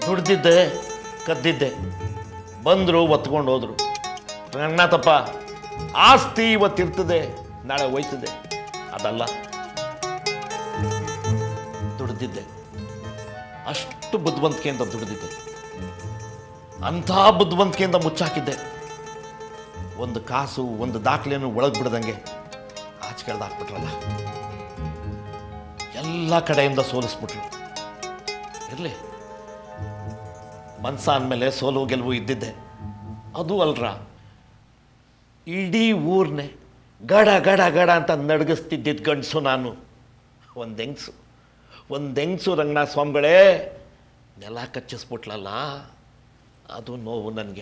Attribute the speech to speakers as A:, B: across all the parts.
A: ದುಡ್ದಿದ್ದೆ ಕದ್ದಿದ್ದೆ ಬಂದರು ಒತ್ಕೊಂಡು ಹೋದ್ರು ರಂಗನಾಥಪ್ಪ ಆಸ್ತಿ ಇವತ್ತಿರ್ತದೆ ನಾಳೆ ಹೋಯ್ತದೆ ಅದಲ್ಲ ದುಡ್ದಿದ್ದೆ ಅಷ್ಟು ಬುದ್ಧಿವಂತಿಕೆಯಿಂದ ದುಡ್ದಿದ್ದೆ ಅಂಥ ಬುದ್ಧಿವಂತಿಕೆಯಿಂದ ಮುಚ್ಚಾಕಿದ್ದೆ ಒಂದು ಕಾಸು ಒಂದು ದಾಖಲೆಯನ್ನು ಒಳಗೆ ಬಿಡ್ದಂಗೆ ಆಚೆಗೆಳ್ದು ಹಾಕ್ಬಿಟ್ರಲ್ಲ ಎಲ್ಲ ಕಡೆಯಿಂದ ಸೋಲಿಸ್ಬಿಟ್ರು ಇರಲಿ ಮನ್ಸ ಅಂದಮೇಲೆ ಸೋಲು ಗೆಲುವು ಇದ್ದಿದ್ದೆ ಅದು ಅಲ್ರ ಇಡೀ ಊರ್ನೆ ಗಡ ಗಡ ಗಡ ಅಂತ ನಡಗಿಸ್ತಿದ್ದಿದ್ದು ಗಂಡಸು ನಾನು ಒಂದು ಹೆಂಗ್ಸು ಒಂದು ಹೆಂಗ್ಸು ರಂಗನಾಥ ಸ್ವಾಮಿಗಳೇ ನೆಲ ಕಚ್ಚಿಸ್ಬಿಟ್ಲಲ್ಲ ಅದು ನೋವು ನನಗೆ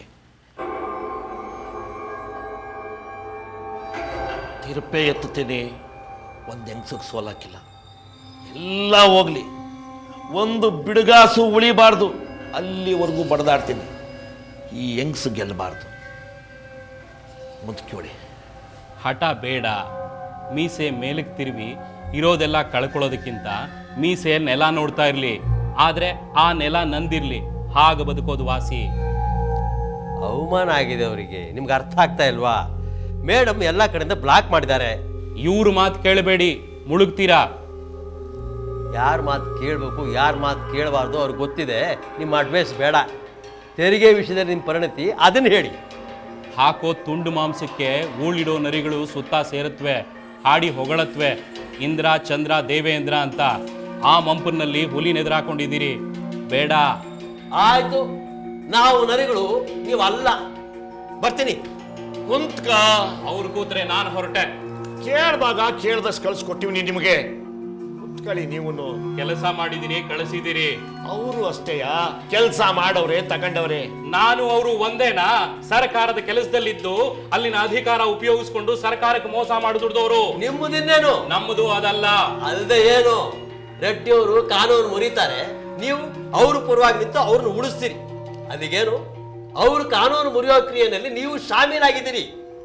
A: ತಿರುಪೆ ಎತ್ತುತ್ತೀನಿ ಒಂದು ಹೆಂಗ್ಸಿಗೆ ಸೋಲಾಕಿಲ್ಲ ಎಲ್ಲ ಹೋಗ್ಲಿ ಒಂದು ಬಿಡುಗಾಸು ಉಳಿಬಾರ್ದು ಅಲ್ಲಿವರೆಗೂ ಬಡದಾಡ್ತೀನಿ ಈ ಹೆಂಗ್ಸು ಗೆಲ್ಲಬಾರ್ದು ಮುದ್ಕೇಳಿ
B: ಹಠ ಬೇಡ ಮೀಸೆ ಮೇಲಕ್ಕೆ ತಿರುವಿ ಇರೋದೆಲ್ಲ ಕಳ್ಕೊಳ್ಳೋದಕ್ಕಿಂತ ಮೀಸೆ ನೆಲ ನೋಡ್ತಾ ಇರಲಿ ಆದರೆ ಆ ನೆಲ ನಂದಿರ್ಲಿ ಹಾಗೆ ಬದುಕೋದು ವಾಸಿ
C: ಅವಮಾನ ಆಗಿದೆ ಅವರಿಗೆ ನಿಮ್ಗೆ ಅರ್ಥ ಆಗ್ತಾ ಇಲ್ವಾ ಮೇಡಮ್ ಎಲ್ಲ ಕಡೆಯಿಂದ ಬ್ಲಾಕ್ ಮಾಡಿದ್ದಾರೆ
B: ಇವ್ರ ಮಾತು ಕೇಳಬೇಡಿ ಮುಳುಗ್ತೀರಾ
C: ಯಾರ ಮಾತು ಕೇಳಬೇಕು ಯಾರ ಮಾತು ಕೇಳಬಾರ್ದು ಅವ್ರಿಗೆ ಗೊತ್ತಿದೆ ನಿಮ್ಮ ಅಡ್ವೈಸ್ ಬೇಡ ತೆರಿಗೆ ವಿಷಯದಲ್ಲಿ ನಿಮ್ಮ ಪರಿಣತಿ ಅದನ್ನು ಹೇಳಿ
B: ಹಾಕೋ ತುಂಡು ಮಾಂಸಕ್ಕೆ ಊಳಿಡೋ ನರಿಗಳು ಸುತ್ತ ಸೇರುತ್ತವೆ ಹಾಡಿ ಹೊಗಳತ್ವೆ ಇಂದ್ರ ಚಂದ್ರ ದೇವೇಂದ್ರ ಅಂತ ಆ ಮಂಪನಲ್ಲಿ ಹುಲಿ ನೆದರಾಕೊಂಡಿದ್ದೀರಿ ಬೇಡ
C: ಆಯ್ತು ನಾವು ನರಿಗಳು ನೀವು ಅಲ್ಲ ಬರ್ತೀನಿ
A: ಕುಂತ್ಕ
B: ಅವ್ರು ಕೂತ್ರೆ ನಾನು ಹೊರಟೆ
A: ಕೇಳ್ದಾಗ ಕೇಳ್ದಷ್ಟು ಕಳ್ಸಿಕೊಟ್ಟಿವ್ನಿ ನಿಮಗೆ ಕುತ್ಕೊಳ್ಳಿ ನೀವು
B: ಕೆಲಸ ಮಾಡಿದ್ದೀನಿ ಕಳಿಸಿದ್ದೀರಿ
A: ಅವರು ಅಷ್ಟೇಯಾ ಕೆಲಸ ಮಾಡವ್ರೆ ತಗೊಂಡವ್ರೆ
B: ನಾನು ಅವರು ಒಂದೇನಾ ಸರ್ಕಾರದ ಕೆಲಸದಲ್ಲಿದ್ದು ಅಲ್ಲಿನ ಅಧಿಕಾರ ಉಪಯೋಗಿಸ್ಕೊಂಡು ಸರ್ಕಾರಕ್ಕೆ ಮೋಸ ಮಾಡಿ ದುಡ್ದವರು
C: ನಿಮ್ಮದಿನ್ನೇನು
B: ನಮ್ಮದು ಅದಲ್ಲ
C: ಅಲ್ಲದೆ ಏನು ರೆಡ್ಡಿಯವರು ಕಾನೂನು ಮುರಿತಾರೆ ನೀವು ಅವ್ರ ಪರವಾಗಿ ನಿಂತು ಅವ್ರನ್ನ ಉಳಿಸ್ತೀರಿ ಅದಿಗೇನು ಅವ್ರ ಕಾನೂನು ಮುರಿಯೋ ಕ್ರಿಯೆಯಲ್ಲಿ ನೀವು ಶಾಮೀಲಾಗಿದ್ದೀರಿ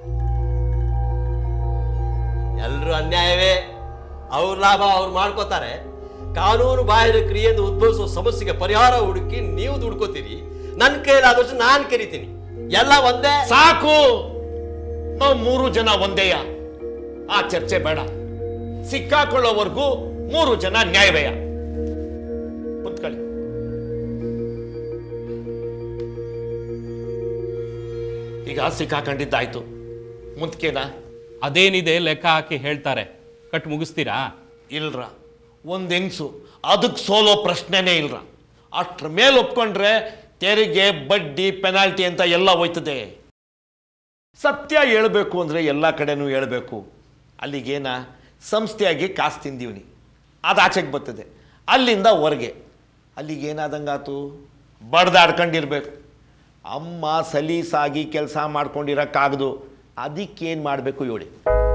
C: ಎಲ್ರು ಅನ್ಯಾಯವೇ ಅವ್ರ ಲಾಭ ಅವ್ರು ಮಾಡ್ಕೋತಾರೆ ಕಾನೂನು ಬಾಹಿರ ಕ್ರಿಯೆಯಿಂದ ಉದ್ಭವಿಸುವ ಸಮಸ್ಯೆಗೆ ಪರಿಹಾರ ಹುಡುಕಿ ನೀವು ದುಡ್ಕೋತೀರಿ ನನ್ನ ಕೈಲಾದಷ್ಟು ನಾನು ಕರಿತೀನಿ ಎಲ್ಲ ಒಂದೇ
A: ಸಾಕು ನಾವು ಮೂರು ಜನ ಒಂದೇಯ ಆ ಚರ್ಚೆ ಬೇಡ ಸಿಕ್ಕಾಕೊಳ್ಳೋವರೆಗೂ ಮೂರು ಜನ ನ್ಯಾಯವೇ ಕುತ್ಕೊಳ್ಳಿ ಈಗ ಸಿಕ್ಕಾಕೊಂಡಿದ್ದಾಯ್ತು ಮುಂದ್ಕೇನಾ
B: ಅದೇನಿದೆ ಲೆಕ್ಕ ಹಾಕಿ ಹೇಳ್ತಾರೆ ಕಟ್ ಮುಗಿಸ್ತೀರಾ
A: ಇಲ್ರ ಒಂದು ಹೆಂಗ್ಸು ಅದಕ್ಕೆ ಸೋಲೋ ಪ್ರಶ್ನೆನೇ ಇಲ್ರ ಅಷ್ಟ್ರ ಮೇಲೆ ಒಪ್ಕೊಂಡ್ರೆ ತೆರಿಗೆ ಬಡ್ಡಿ ಪೆನಾಲ್ಟಿ ಅಂತ ಎಲ್ಲ ಹೋಯ್ತದೆ ಸತ್ಯ ಹೇಳ್ಬೇಕು ಅಂದರೆ ಎಲ್ಲ ಕಡೆನೂ ಹೇಳ್ಬೇಕು ಅಲ್ಲಿಗೇನ ಸಂಸ್ಥೆಯಾಗಿ ಕಾಸು ತಿಂದೀವ್ನಿ ಅದು ಆಚೆಗೆ ಬರ್ತದೆ ಅಲ್ಲಿಂದ ಹೊರಗೆ ಅಲ್ಲಿಗೇನಾದಂಗಾತು ಬಡ್ದಾಡ್ಕೊಂಡಿರ್ಬೇಕು ಅಮ್ಮ ಸಲೀಸಾಗಿ ಕೆಲಸ ಮಾಡ್ಕೊಂಡಿರೋಕ್ಕಾಗದು ಅದಕ್ಕೇನು ಮಾಡಬೇಕು ಹೇಳಿ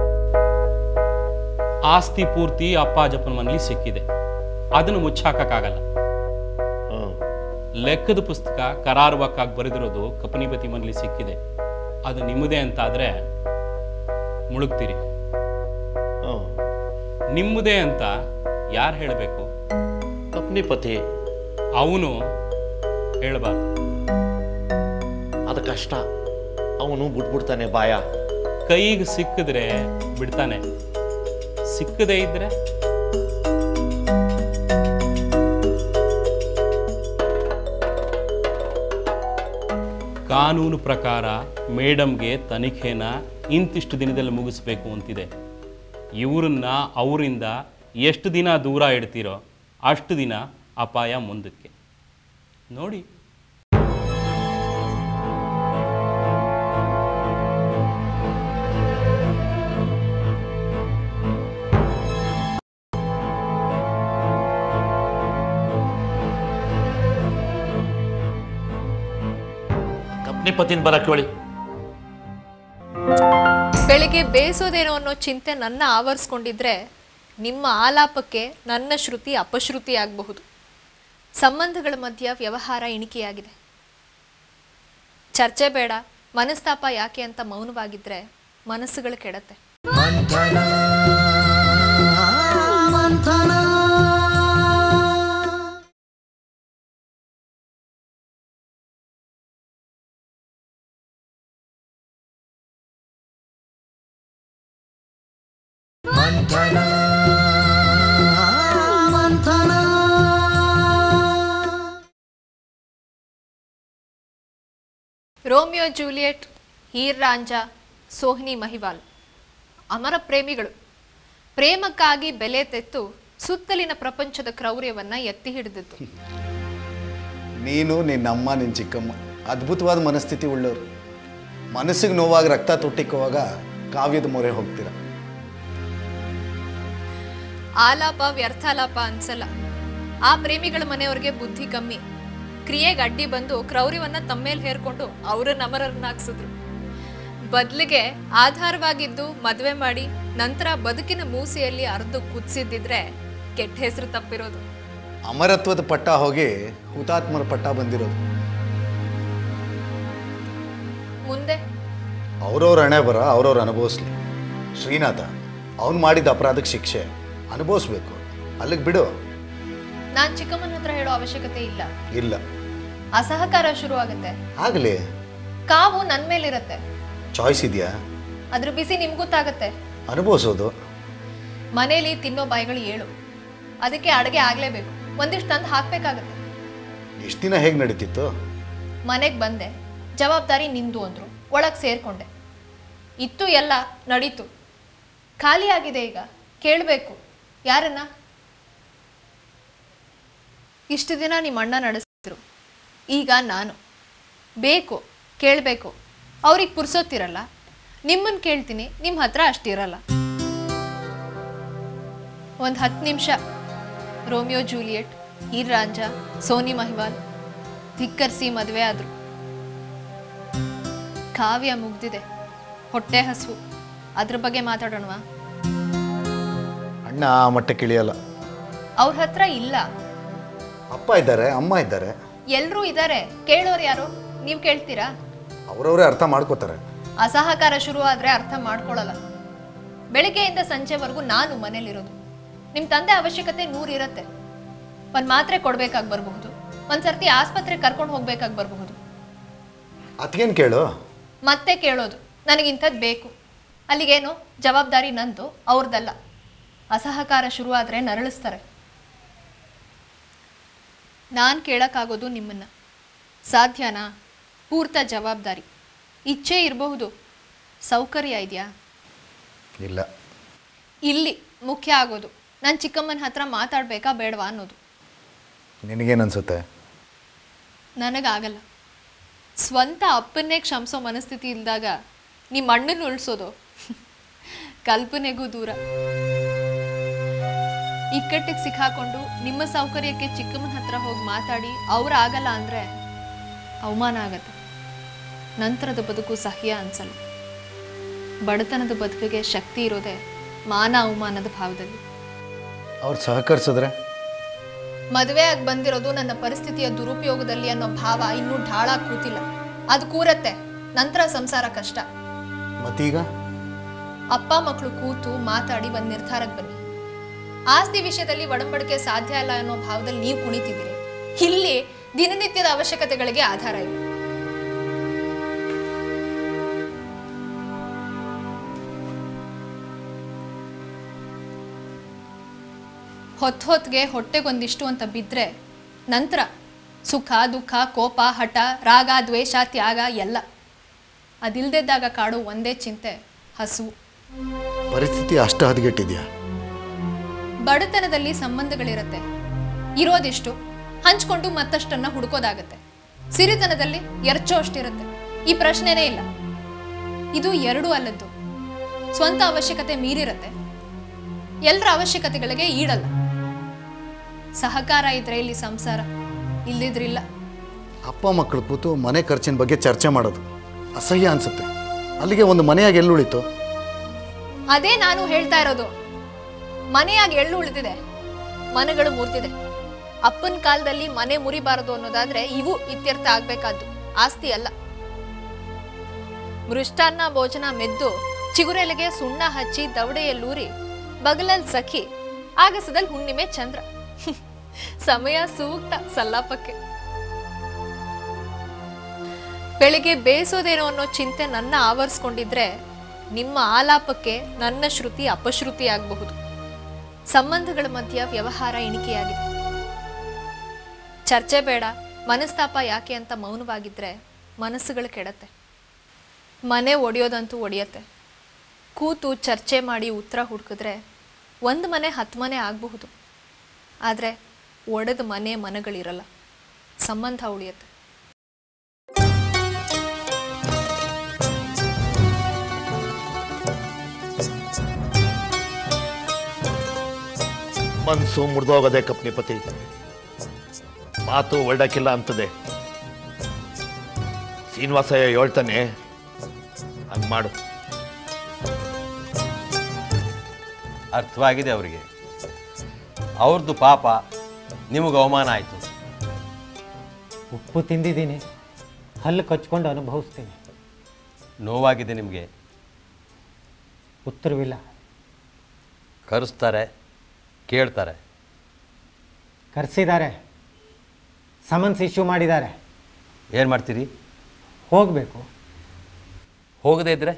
B: ಆಸ್ತಿ ಪೂರ್ತಿ ಅಪ್ಪ ಅಜ್ಜಪ್ಪನ ಮನೇಲಿ ಸಿಕ್ಕಿದೆ ಅದನ್ನು ಮುಚ್ಚಾಕಕ್ಕಾಗಲ್ಲ
A: ಹ್ಞೂ
B: ಲೆಕ್ಕದ ಪುಸ್ತಕ ಕರಾರುವಕ್ಕಾಗಿ ಬರೆದಿರೋದು ಕಪನಿಪತಿ ಮನೇಲಿ ಸಿಕ್ಕಿದೆ ಅದು ನಿಮ್ಮದೇ ಅಂತ ಆದ್ರೆ ಮುಳುಗ್ತೀರಿ
A: ಹ್ಞೂ
B: ನಿಮ್ಮದೇ ಅಂತ ಯಾರು ಹೇಳಬೇಕು
A: ಕಪ್ನಿಪತಿ
B: ಅವನು ಹೇಳಬಾರ್ದು
A: ಅದು ಕಷ್ಟ ಅವನು ಬಿಟ್ಬಿಡ್ತಾನೆ ಬಾಯ
B: ಕೈಗೆ ಸಿಕ್ಕಿದ್ರೆ ಬಿಡ್ತಾನೆ ಸಿಕ್ಕದೇ ಇದ್ರೆ ಕಾನೂನು ಪ್ರಕಾರ ಮೇಡಮ್ಗೆ ತನಿಖೆನ ಇಂತಿಷ್ಟು ದಿನದಲ್ಲಿ ಮುಗಿಸ್ಬೇಕು ಅಂತಿದೆ ಇವರನ್ನ ಅವರಿಂದ ಎಷ್ಟು ದಿನ ದೂರ ಇಡ್ತೀರೋ ಅಷ್ಟು ದಿನ ಅಪಾಯ ಮುಂದಕ್ಕೆ ನೋಡಿ
A: ಕಪ್ನಿಪತಿನ ಬರಕ್ಕೆ ಹೇಳಿ
D: ಬೆಳಿಗ್ಗೆ ಬೇಯಿಸೋದೇನೋ ಅನ್ನೋ ಚಿಂತೆ ನನ್ನ ಆವರಿಸ್ಕೊಂಡಿದ್ರೆ ನಿಮ್ಮ ಆಲಾಪಕ್ಕೆ ನನ್ನ ಶ್ರುತಿ ಅಪಶ್ರುತಿ ಆಗಬಹುದು ಸಂಬಂಧಗಳ ಮಧ್ಯ ವ್ಯವಹಾರ ಇಣಿಕೆಯಾಗಿದೆ ಚರ್ಚೆ ಬೇಡ ಮನಸ್ತಾಪ ಯಾಕೆ ಅಂತ ಮೌನವಾಗಿದ್ರೆ ಮನಸ್ಸುಗಳು ಕೆಡತ್ತೆ
E: ಮಂಥನ ಮಂಥನ ಮಂಥನ
D: ರೋಮಿಯೋ ಜೂಲಿಯಟ್ ಹೀರ್ ರಾಂಜಾ ಸೋಹಿನಿ ಮಹಿವಾಲ್ ಅಮರ ಪ್ರೇಮಿಗಳು ಪ್ರೇಮಕ್ಕಾಗಿ ಬೆಲೆ ತೆತ್ತು ಸುತ್ತಲಿನ ಪ್ರಪಂಚದ ಕ್ರೌರ್ಯವನ್ನ ಎತ್ತಿ ಹಿಡಿದಿತ್ತು
F: ನೀನು ನಿನ್ನಮ್ಮ ನಿನ್ನ ಚಿಕ್ಕಮ್ಮ ಅದ್ಭುತವಾದ ಮನಸ್ಥಿತಿ ಉಳ್ಳವರು ಮನಸ್ಸಿಗೆ ನೋವಾಗ ರಕ್ತ ತೊಟ್ಟಿಕ್ಕುವಾಗ ಕಾವ್ಯದ ಮೊರೆ ಹೋಗ್ತೀರ
D: ಆಲಾಪ ವ್ಯರ್ಥಾಲಾಪ ಅನ್ಸಲ್ಲ ಆ ಪ್ರೇಮಿಗಳ ಮನೆಯವ್ರಿಗೆ ಬುದ್ಧಿ ಕಮ್ಮಿ ಕ್ರಿಯೆಗೆ ಅಡ್ಡಿ ಬಂದು ಕ್ರೌರ್ಯವನ್ನ ತಮ್ಮೇಲೆ ಹೇರ್ಕೊಂಡು ಅವ್ರನ್ನ ಅಮರರನ್ನಾಗ್ಸಿದ್ರು ಬದ್ಲಿಗೆ ಆಧಾರವಾಗಿದ್ದು ಮದುವೆ ಮಾಡಿ ನಂತರ ಬದುಕಿನ ಮೂಸೆಯಲ್ಲಿ ಅರ್ದು ಕುದಿಸಿದ್ದಿದ್ರೆ ಕೆಟ್ಟ ಹೆಸರು ತಪ್ಪಿರೋದು
F: ಅಮರತ್ವದ ಪಟ್ಟ ಹೋಗಿ ಹುತಾತ್ಮರ ಪಟ್ಟ ಬಂದಿರೋದು
D: ಮುಂದೆ
F: ಅವ್ರವ್ರ ಹಣೆ ಬರ ಅವ್ರವ್ರು ಅನುಭವಿಸ್ಲಿ ಶ್ರೀನಾಥ ಅವ್ನು ಮಾಡಿದ ಅಪರಾಧಕ್ಕೆ ಶಿಕ್ಷೆ ಅನುಭವಿಸ್ಬೇಕು ಅಲ್ಲಿಗೆ ಬಿಡು
D: ನಾನ್ ಚಿಕ್ಕಮ್ಮನ ಹತ್ರ ಹೇಳೋ ಅವಶ್ಯಕತೆ ಇಲ್ಲ
F: ಇಲ್ಲ
D: ಅಸಹಕಾರ ಶುರು ಆಗತ್ತೆ
F: ಆಗಲಿ
D: ಕಾವು ನನ್ ಮೇಲಿರತ್ತೆ
F: ಚಾಯ್ಸ್ ಇದೆಯಾ
D: ಅದ್ರ ಬಿಸಿ ನಿಮ್ಗೂ ತಾಗತ್ತೆ
F: ಅನುಭವಿಸೋದು
D: ಮನೇಲಿ ತಿನ್ನೋ ಬಾಯಿಗಳು ಏಳು ಅದಕ್ಕೆ ಅಡುಗೆ ಆಗ್ಲೇಬೇಕು ಒಂದಿಷ್ಟು ತಂದು ಹಾಕ್ಬೇಕಾಗತ್ತೆ
F: ಎಷ್ಟು ದಿನ ಹೇಗೆ ನಡೀತಿತ್ತು
D: ಮನೆಗೆ ಬಂದೆ ಜವಾಬ್ದಾರಿ ನಿಂದು ಅಂದ್ರು ಒಳಗೆ ಸೇರ್ಕೊಂಡೆ ಇತ್ತು ಎಲ್ಲ ನಡೀತು ಖಾಲಿ ಆಗಿದೆ ಈಗ ಕೇಳಬೇಕು ಯಾರನ್ನ ಇಷ್ಟು ದಿನ ನಿಮ್ಮ ಅಣ್ಣ ನಡೆಸಿದ್ರು ಈಗ ನಾನು ಬೇಕು ಕೇಳಬೇಕು ಅವ್ರಿಗೆ ಪುರ್ಸೋತಿರಲ್ಲ ನಿಮ್ಮನ್ನು ಕೇಳ್ತೀನಿ ನಿಮ್ಮ ಹತ್ರ ಅಷ್ಟಿರಲ್ಲ ಒಂದು ಹತ್ತು ನಿಮಿಷ ರೋಮಿಯೋ ಜೂಲಿಯಟ್ ಹೀರ್ ರಾಂಜಾ ಸೋನಿ ಮಹಿವಾಲ್ ಧಿಕ್ಕರಿಸಿ ಮದುವೆ ಆದ್ರು ಕಾವ್ಯ ಮುಗ್ದಿದೆ ಹೊಟ್ಟೆ ಹಸು ಅದ್ರ ಬಗ್ಗೆ ಮಾತಾಡೋಣವಾ
F: ಅಣ್ಣ ಆ ಮಟ್ಟಕ್ಕೆ ಇಳಿಯಲ್ಲ
D: ಅವ್ರ ಹತ್ರ ಇಲ್ಲ
F: ಅಪ್ಪ ಇದ್ದಾರೆ ಅಮ್ಮ ಇದ್ದಾರೆ
D: ಎಲ್ರೂ ಇದ್ದಾರೆ ಕೇಳೋರು ಯಾರು ನೀವು ಕೇಳ್ತೀರಾ
F: ಅವರವರೇ ಅರ್ಥ ಮಾಡ್ಕೋತಾರೆ
D: ಅಸಹಕಾರ ಶುರು ಆದ್ರೆ ಅರ್ಥ ಮಾಡ್ಕೊಳ್ಳಲ್ಲ ಬೆಳಿಗ್ಗೆಯಿಂದ ಸಂಜೆವರೆಗೂ ನಾನು ಮನೇಲಿರೋದು ನಿಮ್ಮ ತಂದೆ ಅವಶ್ಯಕತೆ ನೂರು ಇರತ್ತೆ ಒಂದು ಮಾತ್ರೆ ಕೊಡ್ಬೇಕಾಗಿ ಬರಬಹುದು ಒಂದು ಸರ್ತಿ ಆಸ್ಪತ್ರೆಗೆ ಕರ್ಕೊಂಡು ಹೋಗ್ಬೇಕಾಗಿ ಬರಬಹುದು
F: ಅತ್ಗೇನು ಕೇಳು
D: ಮತ್ತೆ ಕೇಳೋದು ನನಗಿಂಥದ್ದು ಬೇಕು ಅಲ್ಲಿಗೇನು ಜವಾಬ್ದಾರಿ ನಂದು ಅವ್ರದ್ದಲ್ಲ ಅಸಹಕಾರ ಶುರು ಆದರೆ ನರಳಿಸ್ತಾರೆ ನಾನು ಕೇಳೋಕ್ಕಾಗೋದು ನಿಮ್ಮನ್ನ ಸಾಧ್ಯನಾ ಪೂರ್ತ ಜವಾಬ್ದಾರಿ ಇಚ್ಛೆ ಇರಬಹುದು ಸೌಕರ್ಯ ಇದೆಯಾ
F: ಇಲ್ಲ
D: ಇಲ್ಲಿ ಮುಖ್ಯ ಆಗೋದು ನಾನು ಚಿಕ್ಕಮ್ಮನ ಹತ್ರ ಮಾತಾಡಬೇಕಾ ಬೇಡವಾ ಅನ್ನೋದು
F: ನಿನಗೇನು ಅನ್ಸುತ್ತೆ
D: ನನಗಾಗಲ್ಲ ಸ್ವಂತ ಅಪ್ಪನ್ನೇ ಕ್ಷಮಿಸೋ ಮನಸ್ಥಿತಿ ಇಲ್ದಾಗ ನಿಮ್ಮ ಅಣ್ಣನ ಉಳಿಸೋದು ಕಲ್ಪನೆಗೂ ದೂರ ಇಕ್ಕಟ್ಟಿಗೆ ಸಿಕ್ಕಾಕೊಂಡು ನಿಮ್ಮ ಸೌಕರ್ಯಕ್ಕೆ ಚಿಕ್ಕಮ್ಮನ ಹತ್ರ ಹೋಗಿ ಮಾತಾಡಿ ಅವ್ರು ಆಗಲ್ಲ ಅಂದರೆ ಅವಮಾನ ಆಗತ್ತೆ ನಂತರದ ಬದುಕು ಸಹ್ಯ ಅನ್ಸಲ್ಲ ಬಡತನದ ಬದುಕಿಗೆ ಶಕ್ತಿ ಇರೋದೇ ಮಾನ ಅವಮಾನದ ಭಾವದಲ್ಲಿ
F: ಅವ್ರು ಸಹಕರಿಸಿದ್ರೆ
D: ಮದುವೆ ಆಗಿ ಬಂದಿರೋದು ನನ್ನ ಪರಿಸ್ಥಿತಿಯ ದುರುಪಯೋಗದಲ್ಲಿ ಅನ್ನೋ ಭಾವ ಇನ್ನೂ ಢಾಳ ಕೂತಿಲ್ಲ ಅದು ಕೂರತ್ತೆ ನಂತರ ಸಂಸಾರ ಕಷ್ಟ
F: ಮತ್ತೀಗ
D: ಅಪ್ಪ ಮಕ್ಕಳು ಕೂತು ಮಾತಾಡಿ ಒಂದು ನಿರ್ಧಾರಕ್ಕೆ ಬನ್ನಿ ಆಸ್ತಿ ವಿಷಯದಲ್ಲಿ ಒಡಂಬಡಿಕೆ ಸಾಧ್ಯ ಇಲ್ಲ ಅನ್ನೋ ಭಾವದಲ್ಲಿ ನೀವು ಕುಣಿತಿದ್ದೀರಿ ಇಲ್ಲಿ ದಿನನಿತ್ಯದ ಅವಶ್ಯಕತೆಗಳಿಗೆ ಆಧಾರ ಇದೆ ಹೊತ್ತು ಹೊತ್ತಿಗೆ ಹೊಟ್ಟೆಗೊಂದಿಷ್ಟು ಅಂತ ಬಿದ್ದರೆ ನಂತರ ಸುಖ ದುಃಖ ಕೋಪ ಹಠ ರಾಗ ದ್ವೇಷ ತ್ಯಾಗ ಎಲ್ಲ ಅದಿಲ್ದಿದ್ದಾಗ ಕಾಡೋ ಒಂದೇ ಚಿಂತೆ ಹಸುವು
F: ಪರಿಸ್ಥಿತಿ ಅಷ್ಟು ಹದಗೆಟ್ಟಿದ್ಯಾ
D: ಬಡತನದಲ್ಲಿ ಸಂಬಂಧಗಳಿರತ್ತೆ ಇರೋದಿಷ್ಟು ಹಂಚ್ಕೊಂಡು ಮತ್ತಷ್ಟನ್ನ ಹುಡುಕೋದಾಗತ್ತೆ ಸಿರಿತನದಲ್ಲಿ ಎರಚೋ ಅಷ್ಟಿರುತ್ತೆ ಈ ಪ್ರಶ್ನೆನೇ ಇಲ್ಲ ಇದು ಎರಡೂ ಅಲ್ಲದ್ದು ಸ್ವಂತ ಅವಶ್ಯಕತೆ ಮೀರಿರತ್ತೆ ಎಲ್ಲರ ಅವಶ್ಯಕತೆಗಳಿಗೆ ಈಡಲ್ಲ ಸಹಕಾರ ಇದ್ರೆ ಇಲ್ಲಿ ಸಂಸಾರ ಇಲ್ಲಿದ್ರಿಲ್ಲ
F: ಅಪ್ಪ ಮಕ್ಕಳು ಕೂತು ಮನೆ ಖರ್ಚಿನ ಬಗ್ಗೆ ಚರ್ಚೆ ಮಾಡೋದು ಅಸಹ್ಯ ಅನ್ಸುತ್ತೆ ಅಲ್ಲಿಗೆ ಒಂದು ಮನೆಯಾಗಿ ಎಲ್ಲಿ ಉಳಿತು
D: ಅದೇ ನಾನು ಹೇಳ್ತಾ ಇರೋದು ಮನೆಯಾಗಿ ಎಳ್ಳು ಉಳಿದಿದೆ ಮನೆಗಳು ಮುರಿದಿದೆ ಅಪ್ಪನ ಕಾಲದಲ್ಲಿ ಮನೆ ಮುರಿಬಾರದು ಅನ್ನೋದಾದ್ರೆ ಇವು ಇತ್ಯರ್ಥ ಆಗ್ಬೇಕಾದ್ದು ಆಸ್ತಿ ಅಲ್ಲ ಮೃಷ್ಟಾನ್ನ ಭೋಜನ ಮೆದ್ದು ಚಿಗುರೆಲೆಗೆ ಸುಣ್ಣ ಹಚ್ಚಿ ದವಡೆಯಲ್ಲೂರಿ ಬಗಲಲ್ ಸಖಿ ಆಗಸದಲ್ಲಿ ಹುಣ್ಣಿಮೆ ಚಂದ್ರ ಸಮಯ ಸೂಕ್ತ ಸಲ್ಲಾಪಕ್ಕೆ ಬೆಳಿಗ್ಗೆ ಬೇಯಿಸೋದೇನೋ ಅನ್ನೋ ಚಿಂತೆ ನನ್ನ ಆವರಿಸ್ಕೊಂಡಿದ್ರೆ ನಿಮ್ಮ ಆಲಾಪಕ್ಕೆ ನನ್ನ ಶ್ರುತಿ ಅಪಶ್ರುತಿ ಆಗಬಹುದು ಸಂಬಂಧಗಳ ಮಧ್ಯ ವ್ಯವಹಾರ ಇಣಿಕೆಯಾಗಿದೆ ಚರ್ಚೆ ಬೇಡ ಮನಸ್ತಾಪ ಯಾಕೆ ಅಂತ ಮೌನವಾಗಿದ್ರೆ ಮನಸ್ಸುಗಳು ಕೆಡತ್ತೆ ಮನೆ ಒಡೆಯೋದಂತೂ ಒಡೆಯತ್ತೆ ಕೂತು ಚರ್ಚೆ ಮಾಡಿ ಉತ್ತರ ಹುಡುಕಿದ್ರೆ ಒಂದು ಮನೆ ಹತ್ತು ಮನೆ ಆಗಬಹುದು ಆದರೆ ಒಡೆದ ಮನೆ ಮನಗಳಿರಲ್ಲ ಸಂಬಂಧ ಉಳಿಯುತ್ತೆ
A: ಮನಸ್ಸು ಮುರಿದೋಗದೆ ಕಪ್ನಿಪತಿ ಮಾತು ಒಳ್ಡಕ್ಕಿಲ್ಲ ಅಂತದೆ ಶ್ರೀನಿವಾಸಯ್ಯ ಹೇಳ್ತಾನೆ ಹಂಗೆ ಮಾಡು
C: ಅರ್ಥವಾಗಿದೆ ಅವರಿಗೆ ಅವ್ರದ್ದು ಪಾಪ ನಿಮಗೆ ಅವಮಾನ ಆಯಿತು
E: ಉಪ್ಪು ತಿಂದಿದ್ದೀನಿ ಹಲ್ಲು ಕಚ್ಕೊಂಡು ಅನುಭವಿಸ್ತೀನಿ
C: ನೋವಾಗಿದೆ ನಿಮಗೆ
E: ಉತ್ತರವಿಲ್ಲ
C: ಕರೆಸ್ತಾರೆ ಕೇಳ್ತಾರೆ
E: ಕರೆಸಿದ್ದಾರೆ ಸಮನ್ಸ್ ಇಶ್ಯೂ ಮಾಡಿದ್ದಾರೆ
C: ಏನು ಮಾಡ್ತೀರಿ
E: ಹೋಗಬೇಕು
C: ಹೋಗದೇ ಇದ್ರೆ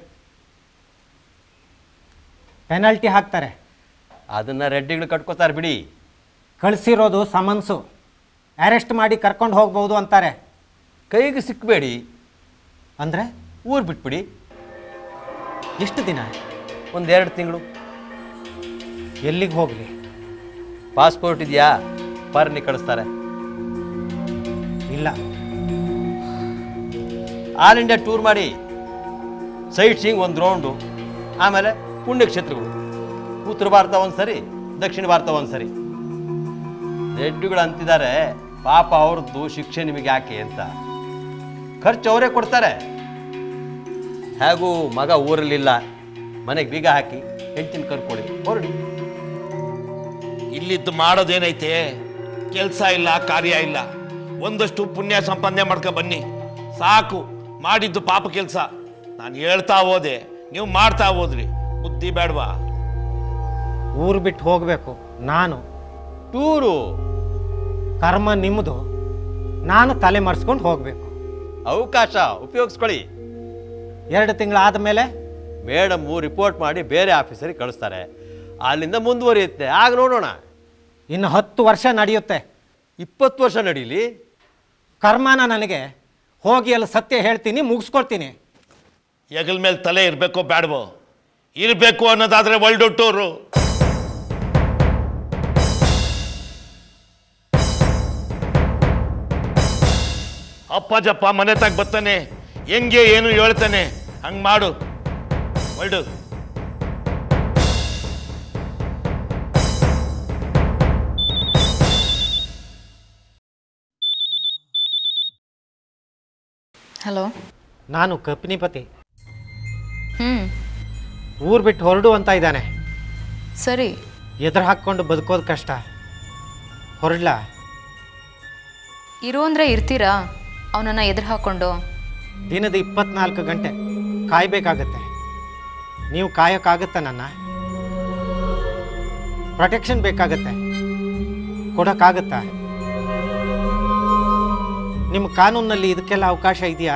E: ಪೆನಲ್ಟಿ ಹಾಕ್ತಾರೆ
C: ಅದನ್ನು ರೆಡ್ಡಿಗಳು ಕಟ್ಕೋತಾರೆ ಬಿಡಿ
E: ಕಳಿಸಿರೋದು ಸಮನ್ಸು ಅರೆಸ್ಟ್ ಮಾಡಿ ಕರ್ಕೊಂಡು ಹೋಗ್ಬೋದು ಅಂತಾರೆ
C: ಕೈಗೆ ಸಿಕ್ಕಬೇಡಿ
E: ಅಂದರೆ
C: ಊರು ಬಿಟ್ಬಿಡಿ
E: ಎಷ್ಟು ದಿನ
C: ಒಂದೆರಡು ತಿಂಗಳು
E: ಎಲ್ಲಿಗೆ ಹೋಗಲಿ
C: ಪಾಸ್ಪೋರ್ಟ್ ಇದೆಯಾ ಪರ್ನಿ ಕಳಿಸ್ತಾರೆ
E: ಇಲ್ಲ
C: ಆಲ್ ಇಂಡಿಯಾ ಟೂರ್ ಮಾಡಿ ಸೈಟ್ ಸೀಯಿಂಗ್ ಒಂದು ರೌಂಡು ಆಮೇಲೆ ಪುಣ್ಯಕ್ಷೇತ್ರಗಳು ಉತ್ತರ ಭಾರತ ಒಂದು ಸರಿ ದಕ್ಷಿಣ ಭಾರತ ಒಂದು ಸರಿ ರೆಡ್ಡಿಗಳು ಅಂತಿದ್ದಾರೆ ಪಾಪ ಅವ್ರದ್ದು ಶಿಕ್ಷೆ ನಿಮಗೆ ಯಾಕೆ ಅಂತ ಖರ್ಚು ಅವರೇ ಕೊಡ್ತಾರೆ ಹೇಗೂ ಮಗ ಊರಲ್ಲಿಲ್ಲ ಮನೆಗೆ ಬೀಗ ಹಾಕಿ ಹೆಂಡ್ತಿನ ಕರ್ಕೊಳ್ಳಿ ಹೊರಡಿ
A: ಇಲ್ಲಿದ್ದು ಮಾಡೋದೇನೈತೆ ಕೆಲಸ ಇಲ್ಲ ಕಾರ್ಯ ಇಲ್ಲ ಒಂದಷ್ಟು ಪುಣ್ಯ ಸಂಪಾದನೆ ಮಾಡ್ಕೊ ಬನ್ನಿ ಸಾಕು ಮಾಡಿದ್ದು ಪಾಪ ಕೆಲಸ ನಾನು ಹೇಳ್ತಾ ಹೋದೆ ನೀವು ಮಾಡ್ತಾ ಹೋದ್ರಿ ಬುದ್ಧಿ ಬೇಡವಾ
E: ಊರು ಬಿಟ್ಟು ಹೋಗಬೇಕು ನಾನು
C: ಟೂರು
E: ಕರ್ಮ ನಿಮ್ಮದು ನಾನು ತಲೆ ಮರೆಸ್ಕೊಂಡು ಹೋಗಬೇಕು
C: ಅವಕಾಶ ಉಪಯೋಗಿಸ್ಕೊಳ್ಳಿ
E: ಎರಡು ತಿಂಗಳಾದ ಮೇಲೆ
C: ಮೇಡಮ್ಮು ರಿಪೋರ್ಟ್ ಮಾಡಿ ಬೇರೆ ಆಫೀಸರಿಗೆ ಕಳಿಸ್ತಾರೆ ಅಲ್ಲಿಂದ ಮುಂದುವರಿಯುತ್ತೆ ಆಗ ನೋಡೋಣ
E: ಇನ್ನು ಹತ್ತು ವರ್ಷ ನಡೆಯುತ್ತೆ
C: ಇಪ್ಪತ್ತು ವರ್ಷ ನಡೀಲಿ
E: ಕರ್ಮನ ನನಗೆ ಹೋಗಿ ಅಲ್ಲಿ ಸತ್ಯ ಹೇಳ್ತೀನಿ ಮುಗಿಸ್ಕೊಳ್ತೀನಿ
A: ಹೆಗಲ ಮೇಲೆ ತಲೆ ಇರಬೇಕೋ ಬೇಡವೋ ಇರಬೇಕು ಅನ್ನೋದಾದ್ರೆ ಒಳ್ದೊಟ್ಟೋರು ಅಪ್ಪ ಜಪ್ಪ ಮನೆ ತಾಗ ಬರ್ತಾನೆ ಹೆಂಗೆ ಏನು ಹೇಳ್ತಾನೆ ಹಂಗ್ ಮಾಡು ಒಳ್ಡು
G: ಹಲೋ
E: ನಾನು ಕಪ್ನಿಪತಿ
G: ಹ್ಞೂ
E: ಊರು ಬಿಟ್ಟು ಹೊರಡು ಅಂತ ಇದ್ದಾನೆ
G: ಸರಿ
E: ಎದುರು ಹಾಕ್ಕೊಂಡು ಬದುಕೋದು ಕಷ್ಟ ಹೊರಡ್ಲಾ
G: ಇರು ಅಂದರೆ ಇರ್ತೀರಾ ಅವನನ್ನು ಎದುರು ಹಾಕ್ಕೊಂಡು
E: ದಿನದ ಇಪ್ಪತ್ನಾಲ್ಕು ಗಂಟೆ ಕಾಯಬೇಕಾಗತ್ತೆ ನೀವು ಕಾಯೋಕ್ಕಾಗತ್ತಾ ನನ್ನ ಪ್ರೊಟೆಕ್ಷನ್ ಬೇಕಾಗತ್ತೆ ಕೊಡೋಕ್ಕಾಗತ್ತಾ ನಿಮ್ಮ ಕಾನೂನಲ್ಲಿ ಇದಕ್ಕೆಲ್ಲ ಅವಕಾಶ ಇದೆಯಾ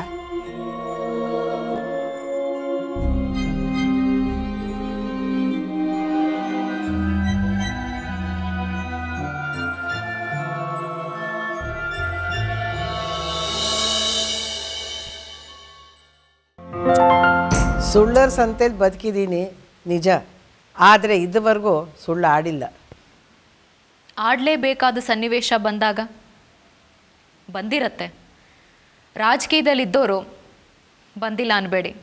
H: ಸುಳ್ಳರ ಸಂತೆಲಿ ಬದುಕಿದ್ದೀನಿ ನಿಜ ಆದರೆ ಇದುವರೆಗೂ ಸುಳ್ಳು ಆಡಿಲ್ಲ
G: ಆಡಲೇಬೇಕಾದ ಸನ್ನಿವೇಶ ಬಂದಾಗ ಬಂದಿರತ್ತೆ ರಾಜಕೀಯದಲ್ಲಿದ್ದವರು ಬಂದಿಲ್ಲ ಅನ್ಬೇಡಿ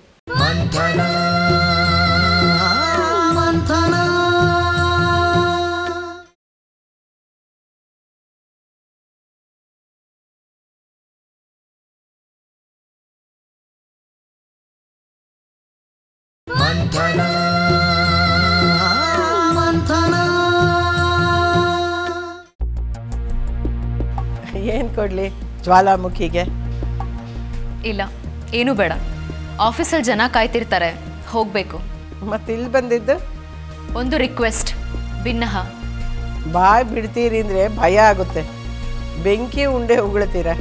H: ಏನು ಕೊಡಲಿ ಜ್ವಾಲಾಮುಖಿಗೆ
G: ಇಲ್ಲ ಏನೂ ಬೇಡ ಆಫೀಸಲ್ಲಿ ಜನ ಕಾಯ್ತಿರ್ತಾರೆ ಹೋಗಬೇಕು
H: ಮತ್ತು ಇಲ್ಲಿ ಬಂದಿದ್ದು
G: ಒಂದು ರಿಕ್ವೆಸ್ಟ್ ಭಿನ್ನಹ
H: ಬಾಯ್ ಬಿಡ್ತೀರಿ ಅಂದರೆ ಭಯ ಆಗುತ್ತೆ ಬೆಂಕಿ ಉಂಡೆ ಉಗುಳ್ತೀರ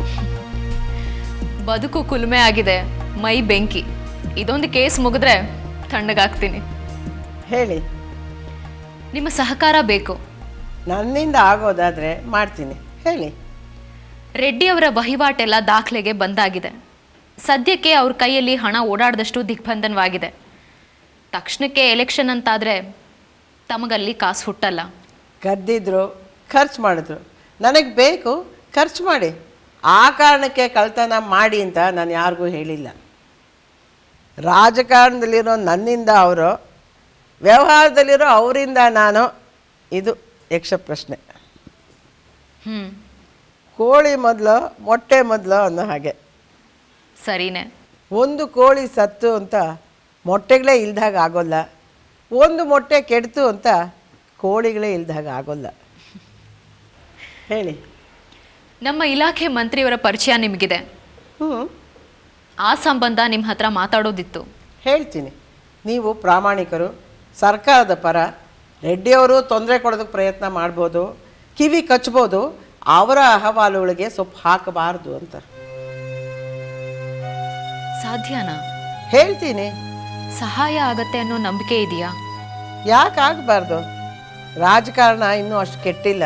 G: ಬದುಕು ಕುಲುಮೆ ಆಗಿದೆ ಮೈ ಬೆಂಕಿ ಇದೊಂದು ಕೇಸ್ ಮುಗಿದ್ರೆ ತಣ್ಣಗಾಗ್ತೀನಿ
H: ಹೇಳಿ
G: ನಿಮ್ಮ ಸಹಕಾರ ಬೇಕು
H: ನನ್ನಿಂದ ಆಗೋದಾದರೆ ಮಾಡ್ತೀನಿ ಹೇಳಿ
G: ರೆಡ್ಡಿ ಅವರ ವಹಿವಾಟೆಲ್ಲ ದಾಖಲೆಗೆ ಬಂದಾಗಿದೆ ಸದ್ಯಕ್ಕೆ ಅವ್ರ ಕೈಯಲ್ಲಿ ಹಣ ಓಡಾಡದಷ್ಟು ದಿಗ್ಬಂಧನವಾಗಿದೆ ತಕ್ಷಣಕ್ಕೆ ಎಲೆಕ್ಷನ್ ಅಂತಾದರೆ ತಮಗಲ್ಲಿ ಕಾಸು ಹುಟ್ಟಲ್ಲ
H: ಕದ್ದಿದ್ರು ಖರ್ಚು ಮಾಡಿದ್ರು ನನಗೆ ಬೇಕು ಖರ್ಚು ಮಾಡಿ ಆ ಕಾರಣಕ್ಕೆ ಕಳ್ತನ ಮಾಡಿ ಅಂತ ನಾನು ಯಾರಿಗೂ ಹೇಳಿಲ್ಲ ರಾಜಕಾರಣದಲ್ಲಿರೋ ನನ್ನಿಂದ ಅವರು ವ್ಯವಹಾರದಲ್ಲಿರೋ ಅವರಿಂದ ನಾನು ಇದು ಯಕ್ಷ ಪ್ರಶ್ನೆ
G: ಹ್ಞೂ
H: ಕೋಳಿ ಮೊದಲು ಮೊಟ್ಟೆ ಮೊದಲು ಅನ್ನೋ ಹಾಗೆ
G: ಸರಿನೇ
H: ಒಂದು ಕೋಳಿ ಸತ್ತು ಅಂತ ಮೊಟ್ಟೆಗಳೇ ಇಲ್ದಾಗ ಆಗೋಲ್ಲ ಒಂದು ಮೊಟ್ಟೆ ಕೆಡ್ತು ಅಂತ ಕೋಳಿಗಳೇ ಇಲ್ದಾಗ ಆಗೋಲ್ಲ ಹೇಳಿ
G: ನಮ್ಮ ಇಲಾಖೆ ಮಂತ್ರಿಯವರ ಪರಿಚಯ ನಿಮಗಿದೆ
H: ಹ್ಞೂ
G: ಆ ಸಂಬಂಧ ನಿಮ್ಮ ಹತ್ರ ಮಾತಾಡೋದಿತ್ತು
H: ಹೇಳ್ತೀನಿ ನೀವು ಪ್ರಾಮಾಣಿಕರು ಸರ್ಕಾರದ ಪರ ರೆಡ್ಡಿಯವರು ತೊಂದರೆ ಕೊಡೋದಕ್ಕೆ ಪ್ರಯತ್ನ ಮಾಡ್ಬೋದು ಕಿವಿ ಕಚ್ಬೋದು ಅವರ ಅಹವಾಲುಗಳಿಗೆ ಸೊಪ್ಪು ಹಾಕಬಾರ್ದು ಅಂತ
G: ಸಾಧ್ಯನಾ
H: ಹೇಳ್ತೀನಿ
G: ಸಹಾಯ ಆಗತ್ತೆ ಅನ್ನೋ ನಂಬಿಕೆ ಇದೆಯಾ
H: ಯಾಕೆ ಆಗಬಾರ್ದು ರಾಜಕಾರಣ ಇನ್ನೂ ಅಷ್ಟು ಕೆಟ್ಟಿಲ್ಲ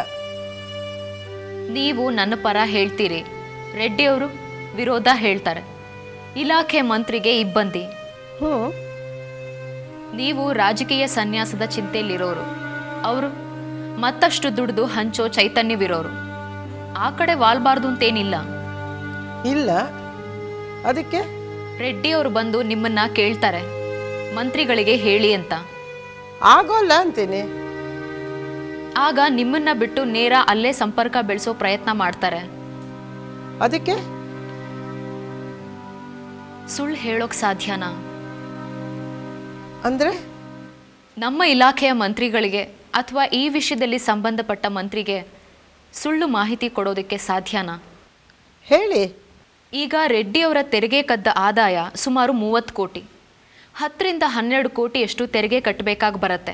G: ನೀವು ನನ್ನ ಪರ ಹೇಳ್ತೀರಿ ರೆಡ್ಡಿಯವರು ವಿರೋಧ ಹೇಳ್ತಾರೆ ಇಲಾಖೆ ಮಂತ್ರಿಗೆ ಇಬ್ಬಂದಿ
H: ಹ್ಞೂ
G: ನೀವು ರಾಜಕೀಯ ಸನ್ಯಾಸದ ಚಿಂತೆಯಲ್ಲಿರೋರು ಅವರು ಮತ್ತಷ್ಟು ದುಡಿದು ಹಂಚೋ ಚೈತನ್ಯವಿರೋರು ಆ ಕಡೆ ವಾಲ್ಬಾರ್ದು ಅಂತೇನಿಲ್ಲ
H: ಇಲ್ಲ ಅದಕ್ಕೆ
G: ರೆಡ್ಡಿಯವರು ಬಂದು ನಿಮ್ಮನ್ನ ಕೇಳ್ತಾರೆ ಮಂತ್ರಿಗಳಿಗೆ ಹೇಳಿ ಅಂತ
H: ಆಗೋಲ್ಲ ಅಂತೀನಿ
G: ಆಗ ನಿಮ್ಮನ್ನ ಬಿಟ್ಟು ನೇರ ಅಲ್ಲೇ ಸಂಪರ್ಕ ಬೆಳೆಸೋ ಪ್ರಯತ್ನ ಮಾಡ್ತಾರೆ
H: ಅದಕ್ಕೆ
G: ಸುಳ್ಳು ಹೇಳೋಕ್ ಸಾಧ್ಯನಾ
H: ಅಂದರೆ
G: ನಮ್ಮ ಇಲಾಖೆಯ ಮಂತ್ರಿಗಳಿಗೆ ಅಥವಾ ಈ ವಿಷಯದಲ್ಲಿ ಸಂಬಂಧಪಟ್ಟ ಮಂತ್ರಿಗೆ ಸುಳ್ಳು ಮಾಹಿತಿ ಕೊಡೋದಕ್ಕೆ ಸಾಧ್ಯನಾ
H: ಹೇಳಿ
G: ಈಗ ರೆಡ್ಡಿಯವರ ತೆರಿಗೆ ಕದ್ದ ಆದಾಯ ಸುಮಾರು ಮೂವತ್ತು ಕೋಟಿ ಹತ್ತರಿಂದ ಹನ್ನೆರಡು ಕೋಟಿಯಷ್ಟು ತೆರಿಗೆ ಕಟ್ಟಬೇಕಾಗಿ ಬರುತ್ತೆ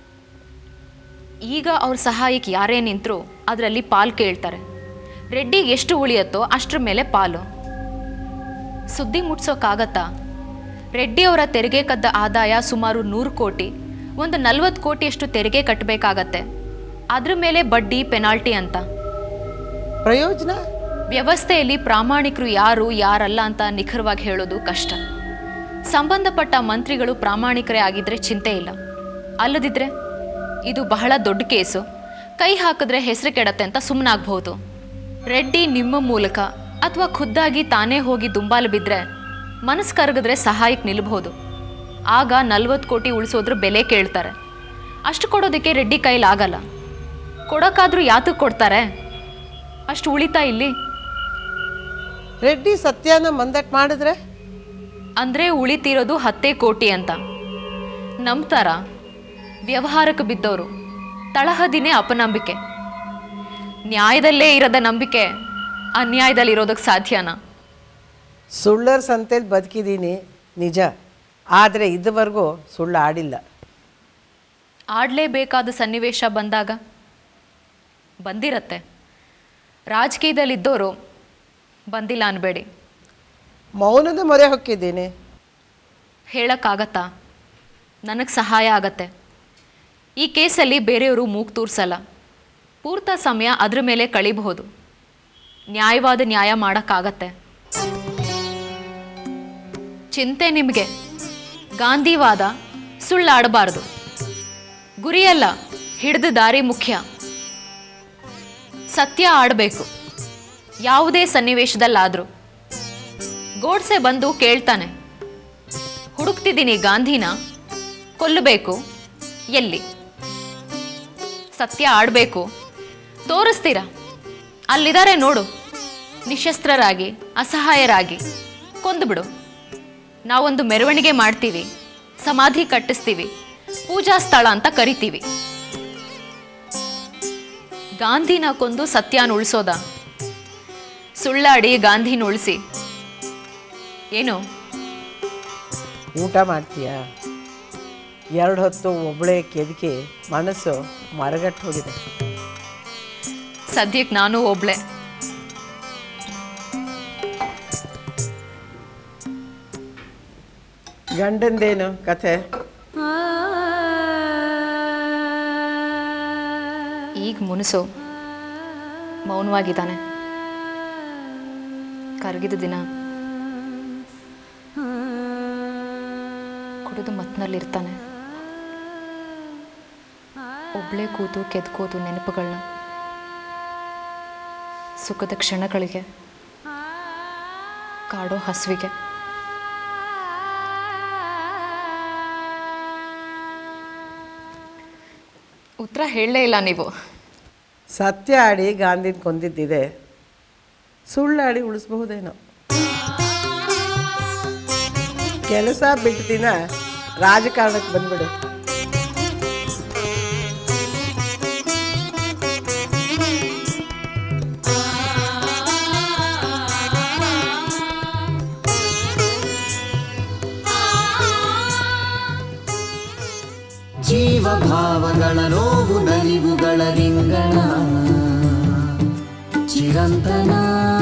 G: ಈಗ ಅವ್ರ ಸಹಾಯಕ್ಕೆ ಯಾರೇ ನಿಂತರೂ ಅದರಲ್ಲಿ ಪಾಲು ಕೇಳ್ತಾರೆ ರೆಡ್ಡಿಗೆ ಎಷ್ಟು ಉಳಿಯತ್ತೋ ಅಷ್ಟರ ಮೇಲೆ ಪಾಲು ಸುದ್ದಿ ಮುಟ್ಸೋಕ್ಕಾಗತ್ತಾ ರೆಡ್ಡಿಯವರ ತೆರಿಗೆ ಕದ್ದ ಆದಾಯ ಸುಮಾರು ನೂರು ಕೋಟಿ ಒಂದು ನಲ್ವತ್ತು ಕೋಟಿಯಷ್ಟು ತೆರಿಗೆ ಕಟ್ಟಬೇಕಾಗತ್ತೆ ಅದ್ರ ಮೇಲೆ ಬಡ್ಡಿ ಪೆನಾಲ್ಟಿ ಅಂತ
H: ಪ್ರಯೋಜನ
G: ವ್ಯವಸ್ಥೆಯಲ್ಲಿ ಪ್ರಾಮಾಣಿಕರು ಯಾರು ಯಾರಲ್ಲ ಅಂತ ನಿಖರವಾಗಿ ಹೇಳೋದು ಕಷ್ಟ ಸಂಬಂಧಪಟ್ಟ ಮಂತ್ರಿಗಳು ಪ್ರಾಮಾಣಿಕರೇ ಆಗಿದ್ರೆ ಚಿಂತೆ ಇಲ್ಲ ಅಲ್ಲದಿದ್ರೆ ಇದು ಬಹಳ ದೊಡ್ಡ ಕೇಸು ಕೈ ಹಾಕಿದ್ರೆ ಹೆಸರು ಕೆಡತ್ತೆ ಅಂತ ಸುಮ್ಮನಾಗಬಹುದು ರೆಡ್ಡಿ ನಿಮ್ಮ ಮೂಲಕ ಅಥವಾ ಖುದ್ದಾಗಿ ತಾನೇ ಹೋಗಿ ದುಂಬಾಲು ಬಿದ್ದರೆ ಮನಸ್ಸು ಕರಗಿದ್ರೆ ಸಹಾಯಕ್ಕೆ ನಿಲ್ಬಹುದು ಆಗ ನಲ್ವತ್ತು ಕೋಟಿ ಉಳಿಸೋದ್ರ ಬೆಲೆ ಕೇಳ್ತಾರೆ ಅಷ್ಟು ಕೊಡೋದಕ್ಕೆ ರೆಡ್ಡಿ ಕೈಲಾಗಲ್ಲ ಕೊಡೋಕ್ಕಾದ್ರೂ ಯಾತಕ್ಕೆ ಕೊಡ್ತಾರೆ ಅಷ್ಟು ಉಳಿತಾ ಇಲ್ಲಿ
H: ರೆಡ್ಡಿ ಸತ್ಯನ ಮಂದಟ್ ಮಾಡಿದ್ರೆ
G: ಅಂದರೆ ಉಳಿತಿರೋದು ಹತ್ತೇ ಕೋಟಿ ಅಂತ ನಂಬ್ತಾರ ವ್ಯವಹಾರಕ್ಕೆ ಬಿದ್ದವರು ತಳಹದಿನೇ ಅಪನಂಬಿಕೆ ನ್ಯಾಯದಲ್ಲೇ ಇರದ ನಂಬಿಕೆ ಅನ್ಯಾಯದಲ್ಲಿ ಇರೋದಕ್ಕೆ ಸಾಧ್ಯನಾ
H: ಸುಳ್ಳರ ಸಂತೆಲಿ ಬದುಕಿದ್ದೀನಿ ನಿಜ ಆದರೆ ಇದುವರೆಗೂ ಸುಳ್ಳು ಆಡಿಲ್ಲ
G: ಆಡಲೇಬೇಕಾದ ಸನ್ನಿವೇಶ ಬಂದಾಗ ಬಂದಿರತ್ತೆ ರಾಜಕೀಯದಲ್ಲಿದ್ದವರು ಬಂದಿಲ್ಲ ಅನ್ಬೇಡಿ
H: ಮೌನದ ಮೊರೆ ಹೊಕ್ಕಿದ್ದೀನಿ
G: ಹೇಳಕ್ಕಾಗತ್ತಾ ನನಗೆ ಸಹಾಯ ಆಗತ್ತೆ ಈ ಕೇಸಲ್ಲಿ ಬೇರೆಯವರು ಮೂಗು ತೂರ್ಸಲ್ಲ ಪೂರ್ತ ಸಮಯ ಅದ್ರ ಮೇಲೆ ಕಳಿಬಹುದು ನ್ಯಾಯವಾದ ನ್ಯಾಯ ಮಾಡೋಕ್ಕಾಗತ್ತೆ ಚಿಂತೆ ನಿಮಗೆ ಗಾಂಧಿವಾದ ಸುಳ್ಳಾಡಬಾರ್ದು ಗುರಿಯಲ್ಲ ಹಿಡಿದ ದಾರಿ ಮುಖ್ಯ ಸತ್ಯ ಆಡಬೇಕು ಯಾವುದೇ ಸನ್ನಿವೇಶದಲ್ಲಾದರೂ ಗೋಡ್ಸೆ ಬಂದು ಕೇಳ್ತಾನೆ ಹುಡುಕ್ತಿದ್ದೀನಿ ಗಾಂಧಿನ ಕೊಲ್ಲಬೇಕು ಎಲ್ಲಿ ಸತ್ಯ ಆಡಬೇಕು ತೋರಿಸ್ತೀರಾ ಅಲ್ಲಿದ್ದಾರೆ ನೋಡು ನಿಶಸ್ತ್ರರಾಗಿ ಅಸಹಾಯರಾಗಿ ಕೊಂದುಬಿಡು ನಾವೊಂದು ಮೆರವಣಿಗೆ ಮಾಡ್ತೀವಿ ಸಮಾಧಿ ಕಟ್ಟಿಸ್ತೀವಿ ಪೂಜಾ ಸ್ಥಳ ಅಂತ ಕರಿತೀವಿ ಗಾಂಧಿನ ಕೊಂದು ಸತ್ಯನ ಉಳಿಸೋದ ಸುಳ್ಳಾಡಿ ಗಾಂಧಿನ ಉಳಿಸಿ ಏನು
H: ಊಟ ಮಾಡ್ತೀಯಾ ಎರಡು ಹೊತ್ತು ಒಬ್ಬಳೇ ಕೆದಕಿ ಮನಸ್ಸು ಮರಗಟ್ಟು ಹೋಗಿದೆ
G: ಸದ್ಯಕ್ಕೆ ನಾನು ಒಬ್ಳೆ
H: ಗಂಡಂದೇನು ಕಥೆ
G: ಈಗ ಮುನಿಸು ಮೌನವಾಗಿದ್ದಾನೆ ಕರಗಿದ ದಿನ ಕುಡಿದು ಮತ್ನಲ್ಲಿರ್ತಾನೆ ಒಬ್ಳೇ ಕೂತು ಕೆದ್ಕೋದು ನೆನಪುಗಳನ್ನ ಸುಖದ ಕ್ಷಣಗಳಿಗೆ ಕಾಡೋ ಹಸುವಿಗೆ ಉತ್ತರ ಹೇಳಲೇ ಇಲ್ಲ ನೀವು
H: ಸತ್ಯ ಆಡಿ ಗಾಂಧಿನ ಕೊಂದಿದ್ದಿದೆ ಸುಳ್ಳಾಡಿ ಉಳಿಸ್ಬಹುದೇನೋ ಕೆಲಸ ಬಿಟ್ಟ ದಿನ ರಾಜಕಾರಣಕ್ಕೆ ಬಂದ್ಬಿಡು
I: ಜೀವಭಾವಗಳ ನೋವು ನಲಿವುಗಳ ರಿಂಗಣ ಚಿರಂತನ